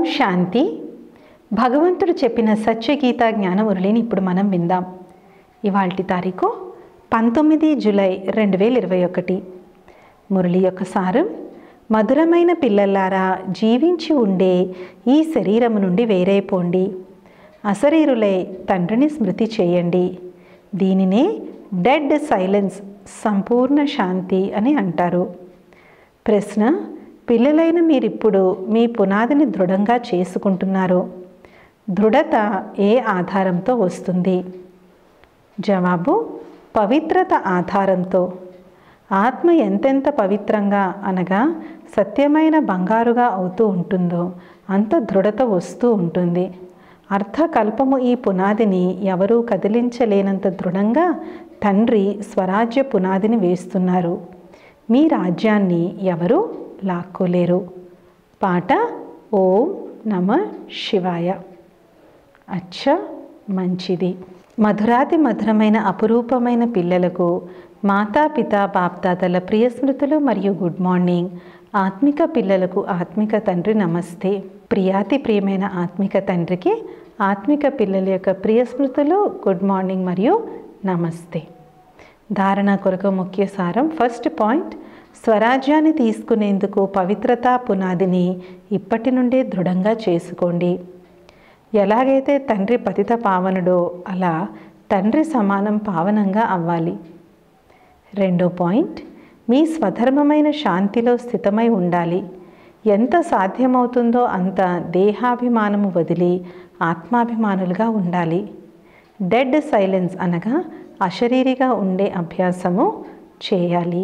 శాంతి భగవంతుడు చెప్పిన సత్యగీత జ్ఞానమురళిని ఇప్పుడు మనం విందాం ఇవాల్టి తారీఖు పంతొమ్మిది జూలై రెండు వేల ఇరవై ఒకటి మురళి యొక్క సారం మధురమైన పిల్లలారా జీవించి ఉండే ఈ శరీరము నుండి వేరైపోండి అశరీరులై తండ్రిని స్మృతి చేయండి దీనినే డెడ్ సైలెన్స్ సంపూర్ణ శాంతి అని అంటారు ప్రశ్న పిల్లలైన మీరిప్పుడు మీ పునాదిని దృఢంగా చేసుకుంటున్నారు దృఢత ఏ ఆధారంతో వస్తుంది జవాబు పవిత్రత ఆధారంతో ఆత్మ ఎంతెంత పవిత్రంగా అనగా సత్యమైన బంగారుగా అవుతూ ఉంటుందో అంత దృఢత వస్తూ ఉంటుంది అర్థకల్పము ఈ పునాదిని ఎవరూ కదిలించలేనంత దృఢంగా తండ్రి స్వరాజ్య పునాదిని వేస్తున్నారు మీ రాజ్యాన్ని ఎవరు లాక్కోలేరు పాట ఓం నమ శివాయ అచ్చ మంచిది మధురాతి మధురమైన అపురూపమైన పిల్లలకు మాతాపిత బాప్దాదల ప్రియ స్మృతులు మరియు గుడ్ మార్నింగ్ ఆత్మిక పిల్లలకు ఆత్మిక తండ్రి నమస్తే ప్రియాతి ప్రియమైన ఆత్మిక తండ్రికి ఆత్మిక పిల్లల యొక్క ప్రియ స్మృతులు గుడ్ మార్నింగ్ మరియు నమస్తే ధారణ కొరకు ముఖ్య సారం ఫస్ట్ పాయింట్ స్వరాజ్యాన్ని తీసుకునేందుకు పవిత్రతా పునాదిని ఇప్పటి నుండే దృఢంగా చేసుకోండి ఎలాగైతే తండ్రి పతిత పావనుడో అలా తండ్రి సమానం పావనంగా అవ్వాలి రెండో పాయింట్ మీ స్వధర్మమైన శాంతిలో స్థితమై ఉండాలి ఎంత సాధ్యమవుతుందో అంత దేహాభిమానము వదిలి ఆత్మాభిమానులుగా ఉండాలి డెడ్ సైలెన్స్ అనగా అశరీరిగా ఉండే అభ్యాసము చేయాలి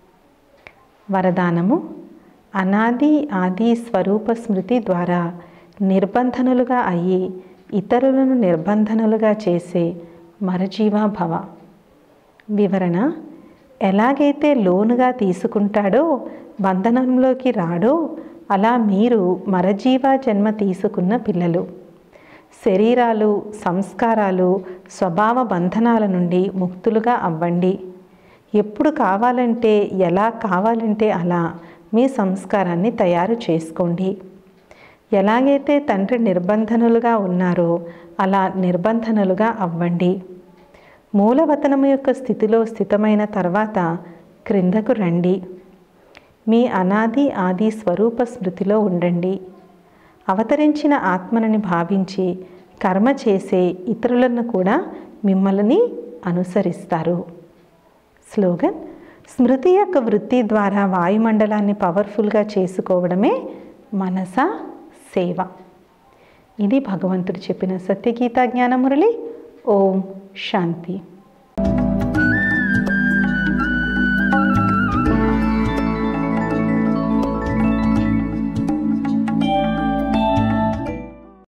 వరదానము అనాది ఆది స్వరూప స్మృతి ద్వారా నిర్బంధనులుగా అయ్యి ఇతరులను నిర్బంధనులుగా చేసే మరజీవాభవ వివరణ ఎలాగైతే లోనుగా తీసుకుంటాడో బంధనంలోకి రాడో అలా మీరు మరజీవ జన్మ తీసుకున్న పిల్లలు శరీరాలు సంస్కారాలు స్వభావ బంధనాల నుండి ముక్తులుగా అవ్వండి ఎప్పుడు కావాలంటే ఎలా కావాలంటే అలా మీ సంస్కారాన్ని తయారు చేసుకోండి ఎలాగైతే తండ్రి నిర్బంధనులుగా ఉన్నారో అలా నిర్బంధనులుగా అవ్వండి మూలవతనము యొక్క స్థితిలో స్థితమైన తర్వాత క్రిందకు రండి మీ అనాది ఆది స్వరూప స్మృతిలో ఉండండి అవతరించిన ఆత్మనని భావించి కర్మ చేసే ఇతరులను కూడా మిమ్మల్ని అనుసరిస్తారు స్లోగన్ స్మృతి యొక్క వృత్తి ద్వారా వాయుమండలాన్ని పవర్ఫుల్గా చేసుకోవడమే మనస సేవ ఇది భగవంతుడు చెప్పిన సత్యగీత జ్ఞానమురళి ఓం శాంతి